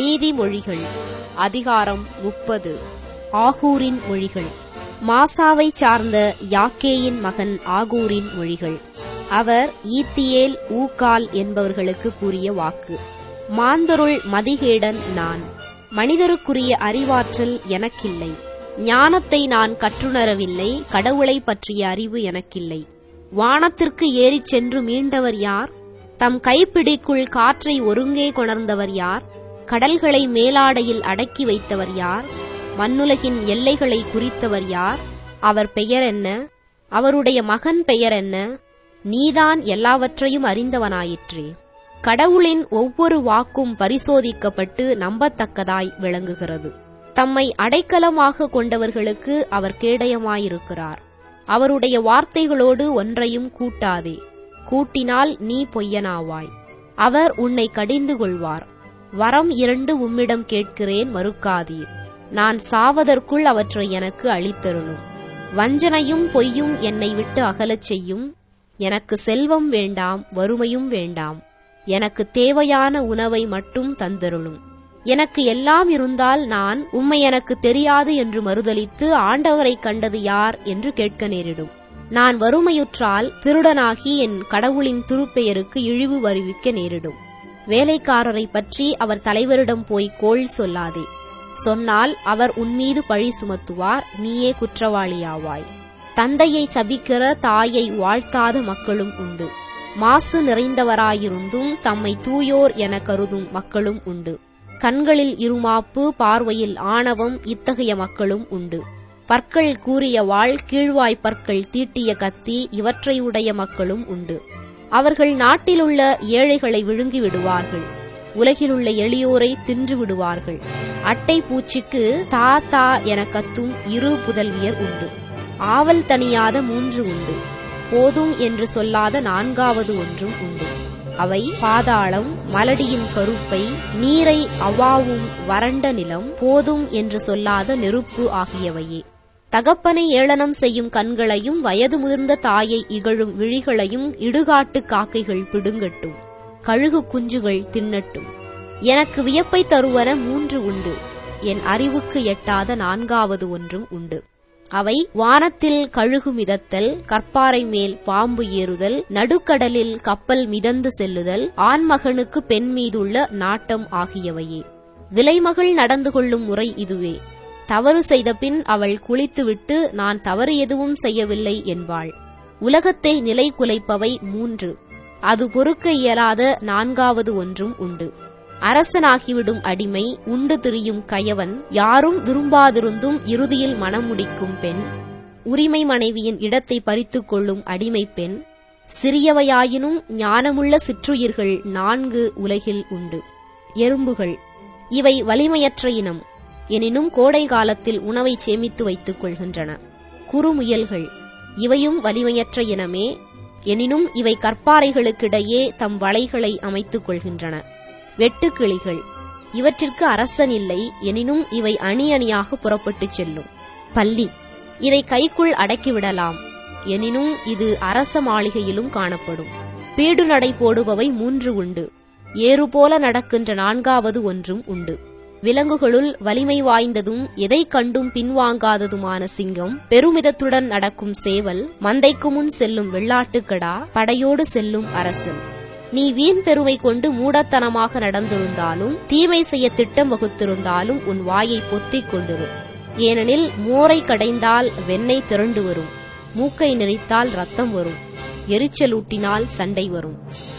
நீதிமொழிகள் அதிகாரம் முப்பது ஆகூரின் மொழிகள் மாசாவைச் சார்ந்த யாக்கேயின் மகன் ஆகூரின் மொழிகள் அவர் ஈத்தியேல் ஊக்கால் என்பவர்களுக்கு கூறிய வாக்கு மாந்தருள் மதிகேடன் நான் மனிதருக்குரிய அறிவாற்றல் எனக்கில்லை ஞானத்தை நான் கற்றுணரவில்லை கடவுளை பற்றிய அறிவு எனக்கில்லை வானத்திற்கு ஏறிச் சென்று மீண்டவர் யார் தம் கைப்பிடிக்குள் காற்றை ஒருங்கே கொணர்ந்தவர் யார் கடல்களை மேலாடையில் அடக்கி வைத்தவர் யார் மண்ணுலகின் எல்லைகளை குறித்தவர் யார் அவர் பெயர் என்ன அவருடைய மகன் பெயர் என்ன நீதான் எல்லாவற்றையும் அறிந்தவனாயிற்றே கடவுளின் ஒவ்வொரு வாக்கும் பரிசோதிக்கப்பட்டு நம்பத்தக்கதாய் விளங்குகிறது தம்மை அடைக்கலமாக கொண்டவர்களுக்கு அவர் கேடயமாயிருக்கிறார் அவருடைய வார்த்தைகளோடு ஒன்றையும் கூட்டாதே கூட்டினால் நீ பொய்யனாவாய் அவர் உன்னை கடிந்து கொள்வார் வரம் இரண்டு உம்மிடம் கேட்கிறேன் மறுக்காதீர் நான் சாவதற்குள் அவற்றை எனக்கு அளித்தருளும் வஞ்சனையும் பொய்யும் என்னை விட்டு அகலச் செய்யும் எனக்கு செல்வம் வேண்டாம் வறுமையும் வேண்டாம் எனக்கு தேவையான உணவை மட்டும் தந்தருளும் எனக்கு எல்லாம் இருந்தால் நான் உம்மை எனக்கு தெரியாது என்று மறுதலித்து ஆண்டவரை கண்டது யார் என்று கேட்க நேரிடும் நான் வறுமையுற்றால் திருடனாகி என் கடவுளின் திருப்பெயருக்கு இழிவு வருவிக்க நேரிடும் வேலைக்காரரை பற்றி அவர் தலைவரிடம் போய் கோள் சொல்லாதே சொன்னால் அவர் உன்மீது பழி சுமத்துவார் நீயே குற்றவாளியாவாய் தந்தையை சபிக்கிற தாயை வாழ்த்தாத மக்களும் உண்டு மாசு நிறைந்தவராயிருந்தும் தம்மை தூயோர் என கருதும் மக்களும் உண்டு கண்களில் இருமாப்பு பார்வையில் ஆணவம் இத்தகைய மக்களும் உண்டு பற்கள் கூறிய வாழ் கீழ்வாய் பற்கள் தீட்டிய கத்தி இவற்றை உடைய மக்களும் உண்டு அவர்கள் நாட்டிலுள்ள ஏழைகளை விழுங்கி விடுவார்கள் உலகிலுள்ள எளியோரை தின்று விடுவார்கள் அட்டை பூச்சிக்கு தா தா என கத்தும் இரு புதல்வியர் உண்டு ஆவல் தணியாத மூன்று உண்டு போதும் என்று சொல்லாத நான்காவது ஒன்றும் உண்டு அவை பாதாளம் மலடியின் கருப்பை நீரை அவாவும் வறண்ட நிலம் போதும் என்று சொல்லாத நெருப்பு ஆகியவையே தகப்பனை ஏளனம் செய்யும் கண்களையும் வயது முதிர்ந்த தாயை இகழும் விழிகளையும் இடுகாட்டு காக்கைகள் பிடுங்கட்டும் கழுகு குஞ்சுகள் தின்னட்டும் எனக்கு வியப்பை தருவன மூன்று உண்டு என் அறிவுக்கு எட்டாத நான்காவது ஒன்றும் உண்டு அவை வானத்தில் கழுகு மிதத்தல் கற்பாறை மேல் பாம்பு ஏறுதல் நடுக்கடலில் கப்பல் மிதந்து செல்லுதல் ஆண்மகனுக்கு பெண் மீதுள்ள நாட்டம் ஆகியவையே விலைமகள் நடந்து கொள்ளும் முறை இதுவே தவறு செய்த பின் அவள் குளித்துவிட்டு நான் தவறு எதுவும் செய்யவில்லை என்பாள் உலகத்தை நிலை குலைப்பவை மூன்று அது பொறுக்க இயலாத நான்காவது ஒன்றும் உண்டு அரசனாகிவிடும் அடிமை உண்டு திரியும் கயவன் யாரும் விரும்பாதிருந்தும் இறுதியில் மனம் முடிக்கும் பெண் உரிமை மனைவியின் இடத்தை பறித்துக் கொள்ளும் அடிமை பெண் சிறியவையாயினும் ஞானமுள்ள சிற்றுயிர்கள் நான்கு உலகில் உண்டு எறும்புகள் இவை வலிமையற்ற இனம் எனினும் கோடை காலத்தில் உணவை சேமித்து வைத்துக் கொள்கின்றன குறுமுயல்கள் இவையும் வலிமையற்ற இனமே எனினும் இவை கற்பாறைகளுக்கிடையே தம் வலைகளை அமைத்துக் கொள்கின்றன வெட்டுக்கிளிகள் இவற்றிற்கு அரசன் இல்லை எனினும் இவை அணி அணியாக புறப்பட்டுச் செல்லும் பள்ளி இதை கைக்குள் அடக்கிவிடலாம் எனினும் இது அரச மாளிகையிலும் காணப்படும் பீடு நடை போடுபவை மூன்று உண்டு ஏறு போல நடக்கின்ற நான்காவது ஒன்றும் உண்டு விலங்குகளுள் வலிமை வாய்ந்ததும் எதை கண்டும் பின்வாங்காததுமான சிங்கம் பெருமிதத்துடன் நடக்கும் சேவல் மந்தைக்கு முன் செல்லும் வெள்ளாட்டுக்கடா படையோடு செல்லும் அரசன் நீ வீண் பெருமை கொண்டு மூடத்தனமாக நடந்திருந்தாலும் தீமை செய்ய திட்டம் வகுத்திருந்தாலும் உன் வாயை பொத்திக் கொண்டிரு ஏனெனில் மோரை கடைந்தால் வெண்ணெய் திரண்டு வரும் மூக்கை நெறித்தால் ரத்தம் வரும் எரிச்சலூட்டினால் சண்டை வரும்